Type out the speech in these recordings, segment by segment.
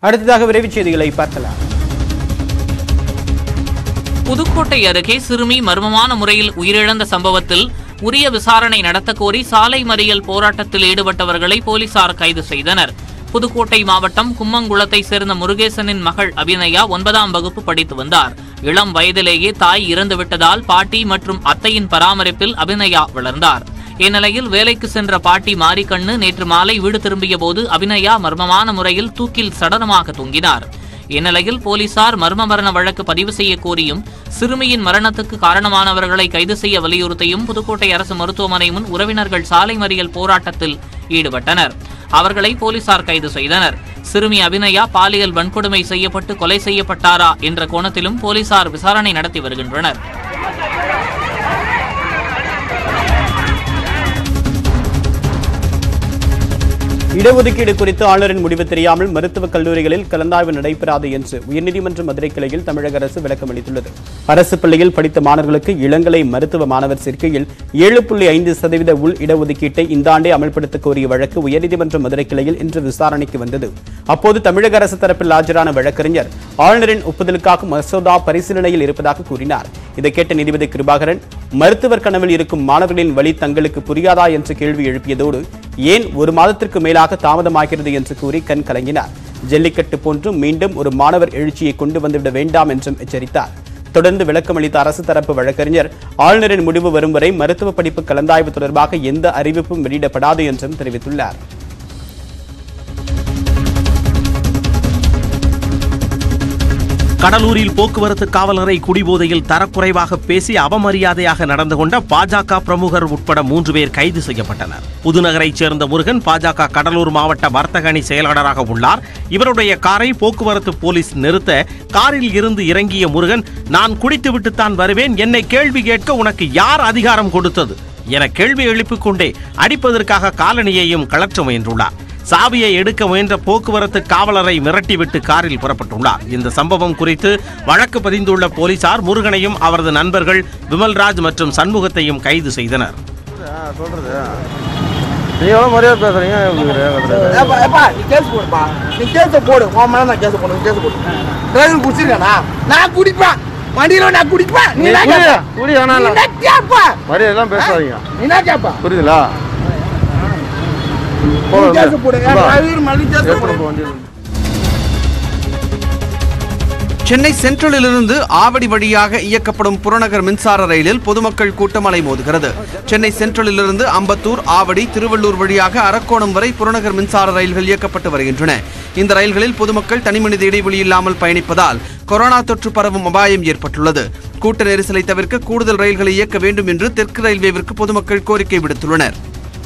அடுத்ததாக விரைவுச் செய்திகளை பார்க்கலாம் புதுக்கோட்டை அருகே சிறுமி மர்மமான முறையில் உயிரிழந்த சம்பவத்தில் உரிய விசாரணை நடத்தக் கோரி சாலை மறியல் போராட்டத்தில் ஈடுபட்டவர்களை போலீசார் கைது செய்தனர் புதுக்கோட்டை மாவட்டம் கும்மங்குளத்தை சேர்ந்த முருகேசனின் மகள் அபிநயா ஒன்பதாம் வகுப்பு படித்து வந்தார் இளம் வயதிலேயே தாய் இறந்துவிட்டதால் பாட்டி மற்றும் அத்தையின் பராமரிப்பில் அபிநயா வளர்ந்தார் இந்நிலையில் வேலைக்கு சென்ற பாட்டி மாரிக்கண்ணு நேற்று மாலை வீடு திரும்பிய போது அபிநயா மர்மமான முறையில் தூக்கில் சடலமாக தொங்கினார் இந்நிலையில் போலீசார் மர்ம மரண வழக்கு பதிவு செய்ய கோரியும் சிறுமியின் மரணத்துக்கு காரணமானவர்களை கைது செய்ய வலியுறுத்தியும் புதுக்கோட்டை அரசு மருத்துவமனை முன் உறவினர்கள் சாலை மறியல் போராட்டத்தில் ஈடுபட்டனர் அவர்களை போலீசார் கைது செய்தனர் சிறுமி அபிநயா பாலியல் வன்கொடுமை செய்யப்பட்டு கொலை செய்யப்பட்டாரா என்ற கோணத்திலும் போலீசார் விசாரணை நடத்தி வருகின்றனர் இடஒதுக்கீடு குறித்து ஆளுநரின் முடிவு தெரியாமல் மருத்துவக் கல்லூரிகளில் கலந்தாய்வு நடைபெறாது என்று உயர்நீதிமன்ற மதுரை கிளையில் தமிழக அரசு விளக்கம் அளித்துள்ளது அரசு பள்ளியில் படித்த மாணவர்களுக்கு இளங்கலை மருத்துவ மாணவர் சேர்க்கையில் ஏழு புள்ளி ஐந்து சதவீத உள் இடஒதுக்கீட்டை இந்த ஆண்டே அமல்படுத்த கோரிய வழக்கு உயர்நீதிமன்ற மதுரை கிளையில் இன்று விசாரணைக்கு வந்தது அப்போது தமிழக அரசு தரப்பில் ஆஜரான வழக்கறிஞர் ஆளுநரின் ஒப்புதலுக்காக மசோதா பரிசீலனையில் இருப்பதாக கூறினார் இதை கேட்ட நீதிபதி கிருபாகரன் மருத்துவர் கனவில் இருக்கும் மாணவர்களின் வழி தங்களுக்கு புரியாதா என்று கேள்வி எழுப்பியதோடு ஏன் ஒரு மாதத்திற்கு மேலாக தாமதமாகிறது என்று கூறி கண் கலங்கினார் ஜல்லிக்கட்டு போன்று மீண்டும் ஒரு மாணவர் எழுச்சியை கொண்டு வந்துவிட வேண்டாம் என்றும் எச்சரித்தார் தொடர்ந்து விளக்கமளித்த அரசு தரப்பு வழக்கறிஞர் ஆளுநரின் முடிவு வரும் வரை மருத்துவ படிப்பு கலந்தாய்வு தொடர்பாக எந்த அறிவிப்பும் வெளியிடப்படாது என்றும் தெரிவித்துள்ளார் கடலூரில் போக்குவரத்து காவலரை குடிபோதையில் தரக்குறைவாக பேசி அவமரியாதையாக நடந்து கொண்ட பாஜக பிரமுகர் உட்பட மூன்று பேர் கைது செய்யப்பட்டனர் புதுநகரைச் சேர்ந்த முருகன் பாஜக கடலூர் மாவட்ட வர்த்தக அணி செயலாளராக உள்ளார் இவருடைய காரை போக்குவரத்து போலீஸ் நிறுத்த காரில் இருந்து இறங்கிய முருகன் நான் குடித்துவிட்டுத்தான் வருவேன் என்னை கேள்வி கேட்க உனக்கு யார் அதிகாரம் கொடுத்தது என கேள்வி எழுப்பிக் கொண்டே அடிப்பதற்காக காலணியையும் கழற்ற முயன்றுள்ளார் சாவியை எடுக்க முயன்ற போக்குவரத்து காவலரை மிரட்டிவிட்டு காரில் புறப்பட்டுள்ளார் இந்த சம்பவம் குறித்து வழக்கு பதிந்துள்ள போலீசார் முருகனையும் அவரது நண்பர்கள் விமல்ராஜ் மற்றும் சண்முகத்தையும் கைது செய்தனர் சொல்றது நீ எவ்வளோ மரியாதை பேசுறீங்க ஏப்பா, ஏப்பா, நீ கேஸ் போடுப்பா நீ கேஸ போடு உன் மேல நான் கேஸ் போடு கேஸ் போடு டிரைவர் குடிச்சிருக்கானா நான் குடிப்பேன் வண்டியில நான் குடிப்பேன் நீ என்ன குடி, கேப்ப? குடி, வேணாம் நீ இல்ல. என்ன கேப்பா மரியாதைலாம் பேசாதீங்க நீ என்ன கேப்பா புரியுதுங்களா நீ போதும் கேஸ் போடு வா. டிரைவர் மறுபடியும் கேஸ் எப்படி போடு போ வண்டியில் சென்னை சென்ட்ரலிலிருந்து ஆவடி வழியாக இயக்கப்படும் புறநகர் மின்சார ரயிலில் பொதுமக்கள் கூட்டம் அலைமோதுகிறது சென்னை சென்ட்ரலிலிருந்து அம்பத்தூர் ஆவடி திருவள்ளூர் வழியாக அரக்கோணம் வரை புறநகர் மின்சார ரயில்கள் இயக்கப்பட்டு வருகின்றன இந்த ரயில்களில் பொதுமக்கள் தனிமனித இடைவெளி இல்லாமல் பயணிப்பதால் கொரோனா தொற்று பரவும் அபாயம் ஏற்பட்டுள்ளது கூட்ட நெரிசலை தவிர்க்க கூடுதல் ரயில்களை இயக்க வேண்டும் என்று தெற்கு ரயில்வேவிற்கு பொதுமக்கள் கோரிக்கை விடுத்துள்ளனர்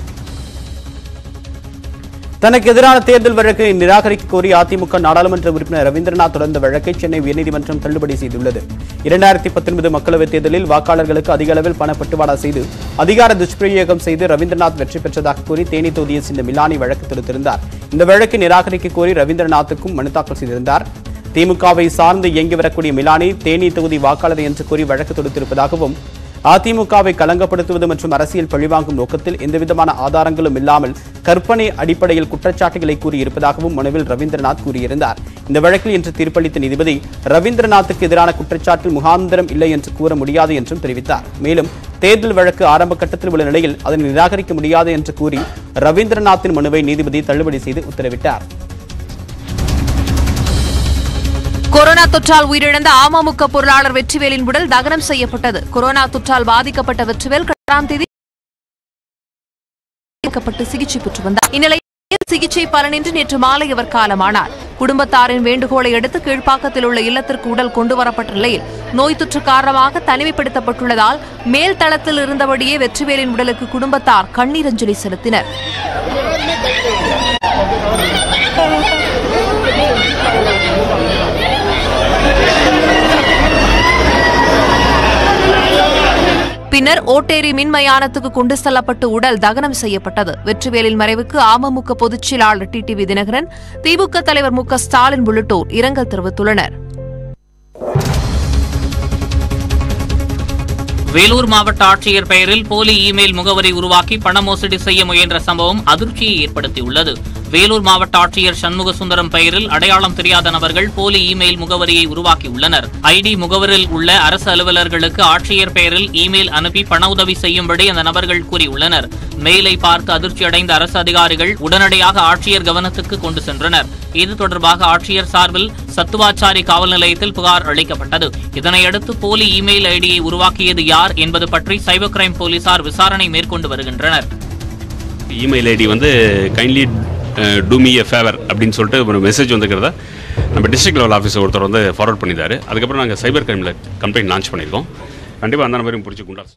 தனக்கு எதிரான தேர்தல் வழக்கை நிராகரிக்க கோரி அதிமுக நாடாளுமன்ற உறுப்பினர் ரவீந்திரநாத் தொடர்ந்த வழக்கை சென்னை உயர்நீதிமன்றம் தள்ளுபடி செய்துள்ளது இரண்டாயிரத்தி பத்தொன்பது மக்களவைத் தேர்தலில் வாக்காளர்களுக்கு அதிக அளவில் பணப்பட்டுவாடா செய்து அதிகார துஷ்பிரயோகம் செய்து ரவீந்திரநாத் வெற்றி பெற்றதாக கூறி தேனி தொகுதியை சேர்ந்த மிலானி வழக்கு தொடுத்திருந்தார் இந்த வழக்கை நிராகரிக்க கோரி ரவீந்திரநாத்துக்கும் மனு தாக்கல் செய்திருந்தார் திமுகவை சார்ந்து இயங்கி வரக்கூடிய மிலானி தேனி தொகுதி வாக்காளர் என்று கூறி வழக்கு தொடுத்திருப்பதாகவும் அதிமுகவை களங்கப்படுத்துவது மற்றும் அரசியல் பழிவாங்கும் நோக்கத்தில் எந்தவிதமான ஆதாரங்களும் இல்லாமல் கற்பனை அடிப்படையில் குற்றச்சாட்டுகளை கூறியிருப்பதாகவும் மனுவில் ரவீந்திரநாத் கூறியிருந்தார் இந்த வழக்கில் இன்று தீர்ப்பளித்த நீதிபதி ரவீந்திரநாத்துக்கு எதிரான குற்றச்சாட்டில் முகாந்திரம் இல்லை என்று கூற முடியாது என்றும் தெரிவித்தார் மேலும் தேர்தல் வழக்கு ஆரம்ப கட்டத்தில் உள்ள நிலையில் அதனை நிராகரிக்க முடியாது என்று கூறி ரவீந்திரநாத்தின் மனுவை நீதிபதி தள்ளுபடி செய்து உத்தரவிட்டார் கொரோனா தொற்றால் உயிரிழந்த அமமுக பொருளாளர் வெற்றிவேலின் உடல் தகனம் செய்யப்பட்டது கொரோனா தொற்றால் பாதிக்கப்பட்ட வெற்றிவேல் கடந்தாம் தேதி சேர்க்கப்பட்டு சிகிச்சை பெற்று வந்தார் இந்நிலையில் சிகிச்சை பலனின்றி நேற்று மாலை அவர் காலமானார் குடும்பத்தாரின் வேண்டுகோளை அடுத்து கீழ்ப்பாக்கத்தில் உள்ள இல்லத்திற்கு உடல் கொண்டு வரப்பட்ட நிலையில் நோய் தொற்று காரணமாக தனிமைப்படுத்தப்பட்டுள்ளதால் மேல் தளத்தில் இருந்தபடியே வெற்றிவேலின் உடலுக்கு குடும்பத்தார் கண்ணீரஞ்சலி செலுத்தினர் பின்னர் ஓட்டேரி மின்மயானத்துக்கு கொண்டு செல்லப்பட்டு உடல் தகனம் செய்யப்பட்டது வெற்றிவேலின் மறைவுக்கு அமமுக பொதுச் செயலாளர் டிடிவி தினகரன் திமுக தலைவர் மு க ஸ்டாலின் உள்ளிட்டோர் இரங்கல் தெரிவித்துள்ளனர் வேலூர் மாவட்ட ஆட்சியர் பெயரில் போலி இமெயில் முகவரி உருவாக்கி பண மோசடி செய்ய முயன்ற சம்பவம் அதிர்ச்சியை ஏற்படுத்தியுள்ளது வேலூர் மாவட்ட ஆட்சியர் சண்முக சுந்தரம் பெயரில் அடையாளம் தெரியாத நபர்கள் போலி இமெயில் முகவரியை உருவாக்கியுள்ளனர் ஐடி முகவரில் உள்ள அரசு அலுவலர்களுக்கு ஆட்சியர் பெயரில் இமெயில் அனுப்பி பண உதவி செய்யும்படி அந்த நபர்கள் கூறியுள்ளனர் மெயிலை பார்த்து அதிர்ச்சியடைந்த அரசு அதிகாரிகள் உடனடியாக ஆட்சியர் கவனத்துக்கு கொண்டு சென்றனர் இது தொடர்பாக ஆட்சியர் சார்பில் சத்துவாச்சாரி காவல் நிலையத்தில் புகார் அளிக்கப்பட்டது இதனையடுத்து போலி இமெயில் ஐடியை உருவாக்கியது யார் என்பது பற்றி சைபர் கிரைம் போலீசார் விசாரணை மேற்கொண்டு வருகின்றனர் இமெயில் ஐடி வந்து kindly do me a favour அப்படின்னு சொல்லிட்டு ஒரு மெசேஜ் வந்துக்கிறத நம்ம டிஸ்ட்ரிக்ட் லெவல் ஆஃபீஸர் ஒருத்தர் வந்து ஃபார்வர்ட் பண்ணியிருந்தாரு அதுக்கப்புறம் நாங்கள் சைபர் கிரைமில் கம்ப்ளைண்ட் லான்ச் பண்ணியிருக்கோம் கண்டிப்பாக அந்த நம்பரையும் பிடிச்சி குண்டா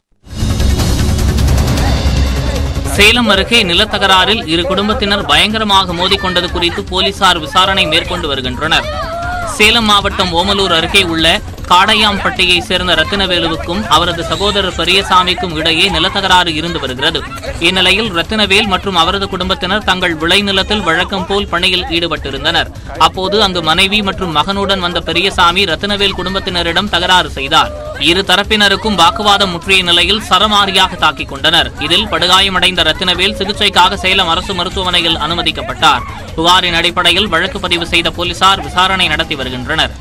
சேலம் அருகே நிலத்தகராறில் இரு குடும்பத்தினர் பயங்கரமாக மோதிக்கொண்டது குறித்து போலீசார் விசாரணை மேற்கொண்டு வருகின்றனர் சேலம் மாவட்டம் ஓமலூர் அருகே உள்ள காடையாம்பட்டியை சேர்ந்த ரத்தினவேலுவுக்கும் அவரது சகோதரர் பெரியசாமிக்கும் இடையே நிலத்தகராறு இருந்து வருகிறது இந்நிலையில் ரத்தினவேல் மற்றும் அவரது குடும்பத்தினர் தங்கள் விளைநிலத்தில் வழக்கம் போல் பணியில் ஈடுபட்டிருந்தனர் அப்போது அங்கு மனைவி மற்றும் மகனுடன் வந்த பெரியசாமி ரத்தினவேல் குடும்பத்தினரிடம் தகராறு செய்தார் இரு தரப்பினருக்கும் வாக்குவாதம் முற்றிய நிலையில் சரமாரியாக தாக்கிக் கொண்டனர் இதில் படுகாயமடைந்த ரத்தினவேல் சிகிச்சைக்காக சேலம் அரசு மருத்துவமனையில் அனுமதிக்கப்பட்டார் புகாரின் அடிப்படையில் வழக்கு பதிவு செய்த போலீசார் விசாரணை நடத்தி வருகின்றனர்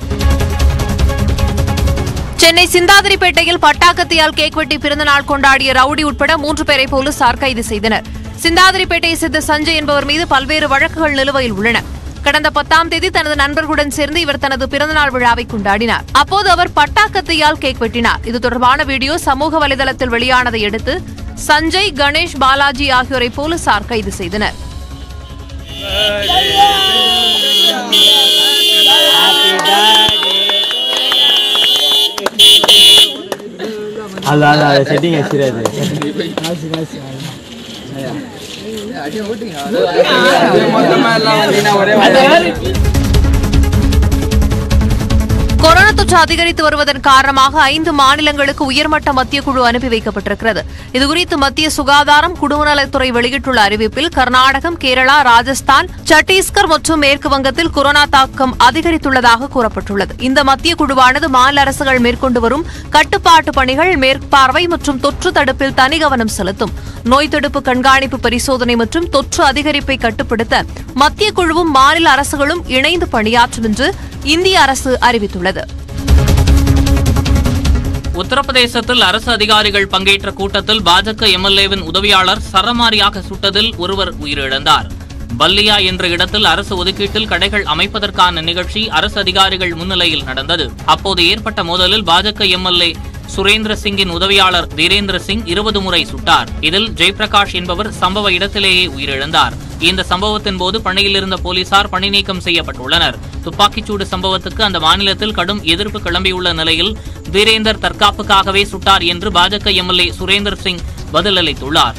சென்னை சிந்தாதிரிப்பேட்டையில் பட்டாக்கத்தியால் கேக் வெட்டி பிறந்தநாள் கொண்டாடிய ரவுடி உட்பட மூன்று பேரை போலீசார் கைது செய்தனர் சிந்தாதிரிப்பேட்டையை சேர்ந்த சஞ்சய் என்பவர் மீது பல்வேறு வழக்குகள் நிலுவையில் உள்ளன கடந்த பத்தாம் தேதி தனது நண்பர்களுடன் சேர்ந்து இவர் தனது பிறந்தநாள் விழாவை கொண்டாடினார் அப்போது அவர் பட்டாக்கத்தியால் கேக் வெட்டினார் இது தொடர்பான வீடியோ சமூக வலைதளத்தில் வெளியானதை அடுத்து சஞ்சய் கணேஷ் பாலாஜி ஆகியோரை போலீசார் கைது செய்தனர் ಅಲ್ಲ ಅಲ್ಲ ಸೆಟ್ಟಿಂಗ್ ಹೆಸರಿದೆ கொரோனா தொற்று அதிகரித்து வருவதன் காரணமாக ஐந்து மாநிலங்களுக்கு உயர்மட்ட மத்திய குழு அனுப்பி வைக்கப்பட்டிருக்கிறது இதுகுறித்து மத்திய சுகாதாரம் குடும்பநலத்துறை வெளியிட்டுள்ள அறிவிப்பில் கர்நாடகம் கேரளா ராஜஸ்தான் சத்தீஸ்கர் மற்றும் மேற்கு வங்கத்தில் கொரோனா தாக்கம் அதிகரித்துள்ளதாக கூறப்பட்டுள்ளது இந்த மத்திய குழுவானது மாநில அரசுகள் மேற்கொண்டு வரும் கட்டுப்பாட்டு பணிகள் மேற்பார்வை மற்றும் தொற்று தடுப்பில் தனி கவனம் செலுத்தும் நோய் தடுப்பு கண்காணிப்பு பரிசோதனை மற்றும் தொற்று அதிகரிப்பை கட்டுப்படுத்த மத்திய குழுவும் மாநில அரசுகளும் இணைந்து பணியாற்றும் என்று இந்திய அரசு அறிவித்துள்ளது உத்தரப்பிரதேசத்தில் அரசு அதிகாரிகள் பங்கேற்ற கூட்டத்தில் பாஜக எம்எல்ஏவின் உதவியாளர் சரமாரியாக சுட்டதில் ஒருவர் உயிரிழந்தார் பல்லியா என்ற இடத்தில் அரசு ஒதுக்கீட்டில் கடைகள் அமைப்பதற்கான நிகழ்ச்சி அரசு அதிகாரிகள் முன்னிலையில் நடந்தது அப்போது ஏற்பட்ட மோதலில் பாஜக எம்எல்ஏ சுரேந்திர சிங்கின் உதவியாளர் தீரேந்திர சிங் இருபது முறை சுட்டார் இதில் ஜெயபிரகாஷ் என்பவர் சம்பவ இடத்திலேயே உயிரிழந்தார் இந்த சம்பவத்தின் போது பணியில் இருந்த போலீசார் பணி நீக்கம் செய்யப்பட்டுள்ளனர் துப்பாக்கிச்சூடு சம்பவத்துக்கு அந்த மாநிலத்தில் கடும் எதிர்ப்பு கிளம்பியுள்ள நிலையில் வீரேந்தர் தற்காப்புக்காகவே சுட்டார் என்று பாஜக எம்எல்ஏ சுரேந்தர் சிங் பதிலளித்துள்ளார்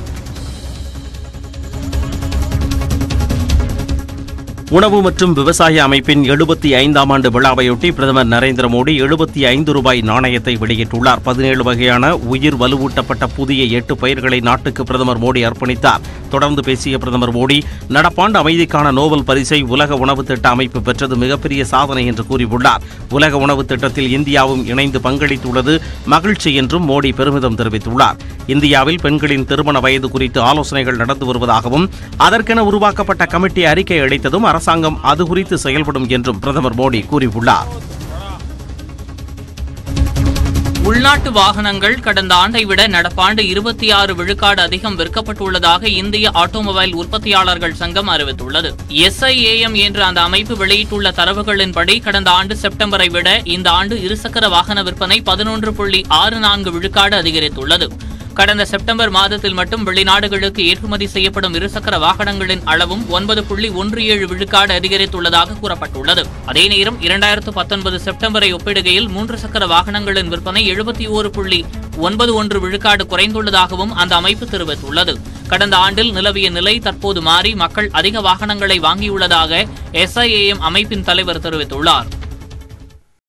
உணவு மற்றும் விவசாய அமைப்பின் எழுபத்தி ஐந்தாம் ஆண்டு விழாவையொட்டி பிரதமர் நரேந்திர மோடி எழுபத்தி ஐந்து ரூபாய் நாணயத்தை வெளியிட்டுள்ளார் பதினேழு வகையான உயிர் வலுவூட்டப்பட்ட புதிய எட்டு பயிர்களை நாட்டுக்கு பிரதமர் மோடி அர்ப்பணித்தார் தொடர்ந்து பேசிய பிரதமர் மோடி நடப்பாண்டு அமைதிக்கான நோபல் பரிசை உலக உணவு திட்ட அமைப்பு பெற்றது மிகப்பெரிய சாதனை என்று கூறியுள்ளார் உலக உணவு திட்டத்தில் இந்தியாவும் இணைந்து பங்களித்துள்ளது மகிழ்ச்சி என்றும் மோடி பெருமிதம் தெரிவித்துள்ளார் இந்தியாவில் பெண்களின் திருமண வயது குறித்து ஆலோசனைகள் நடந்து வருவதாகவும் அதற்கென உருவாக்கப்பட்ட கமிட்டி அறிக்கை அளித்ததும் அரசாங்கம் அது குறித்து செயல்படும் என்றும் பிரதமர் மோடி கூறியுள்ளார் உள்நாட்டு வாகனங்கள் கடந்த ஆண்டை விட நடப்பாண்டு இருபத்தி ஆறு விழுக்காடு அதிகம் விற்கப்பட்டுள்ளதாக இந்திய ஆட்டோமொபைல் உற்பத்தியாளர்கள் சங்கம் அறிவித்துள்ளது எஸ்ஐஏஎம் என்ற அந்த அமைப்பு வெளியிட்டுள்ள தரவுகளின்படி கடந்த ஆண்டு செப்டம்பரை விட இந்த ஆண்டு இருசக்கர வாகன விற்பனை பதினொன்று புள்ளி ஆறு நான்கு விழுக்காடு அதிகரித்துள்ளது கடந்த செப்டம்பர் மாதத்தில் மட்டும் வெளிநாடுகளுக்கு ஏற்றுமதி செய்யப்படும் இருசக்கர வாகனங்களின் அளவும் ஒன்பது புள்ளி ஒன்று ஏழு விழுக்காடு அதிகரித்துள்ளதாக கூறப்பட்டுள்ளது அதே நேரம் இரண்டாயிரத்து பத்தொன்பது செப்டம்பரை ஒப்பிடுகையில் மூன்று சக்கர வாகனங்களின் விற்பனை எழுபத்தி ஓரு புள்ளி ஒன்பது ஒன்று விழுக்காடு குறைந்துள்ளதாகவும் அந்த அமைப்பு தெரிவித்துள்ளது கடந்த ஆண்டில் நிலவிய நிலை தற்போது மாறி மக்கள் அதிக வாகனங்களை வாங்கியுள்ளதாக எஸ்ஐஏஎம் அமைப்பின் தலைவர் தெரிவித்துள்ளார்